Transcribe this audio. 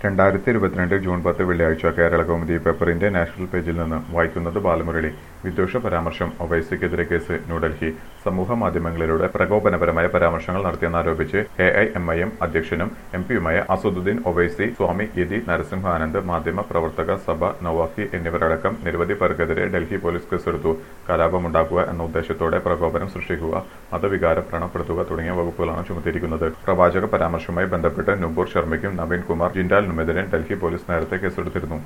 രണ്ടായിരത്തി ഇരുപത്തിരണ്ട് ജൂൺ പത്ത് വെള്ളിയാഴ്ച കേരള കൗമുദി പേപ്പറിന്റെ നാഷണൽ പേജിൽ നിന്ന് വായിക്കുന്നത് ബാലമുരളി വിദ്വേഷ പരാമർശം ഒവൈസിക്കെതിരെ കേസ് ന്യൂഡൽഹി സമൂഹ മാധ്യമങ്ങളിലൂടെ പ്രകോപനപരമായ പരാമർശങ്ങൾ നടത്തിയെന്നാരോപിച്ച് A I M I M അധ്യക്ഷനും എം പിയുമായ അസദുദ്ദീൻ ഒവൈസി സ്വാമി യതി നരസിംഹാനന്ദ് മാധ്യമ പ്രവർത്തക സഭ നവാഫി എന്നിവരടക്കം നിരവധി പേർക്കെതിരെ ഡൽഹി പോലീസ് കേസെടുത്തു കലാപമുണ്ടാക്കുക എന്ന ഉദ്ദേശത്തോടെ പ്രകോപനം സൃഷ്ടിക്കുക മതവികാരം വ്രണപ്പെടുത്തുക തുടങ്ങിയ വകുപ്പുകളാണ് ചുമത്തിയിരിക്കുന്നത് പ്രവാചക പരാമർശവുമായി ബന്ധപ്പെട്ട് നുപൂർ ശർമ്മയ്ക്കും നവീൻ കുമാർ ജിൻഡാലിനുമെതിരെ ഡൽഹി പോലീസ് നേരത്തെ കേസെടുത്തിരുന്നു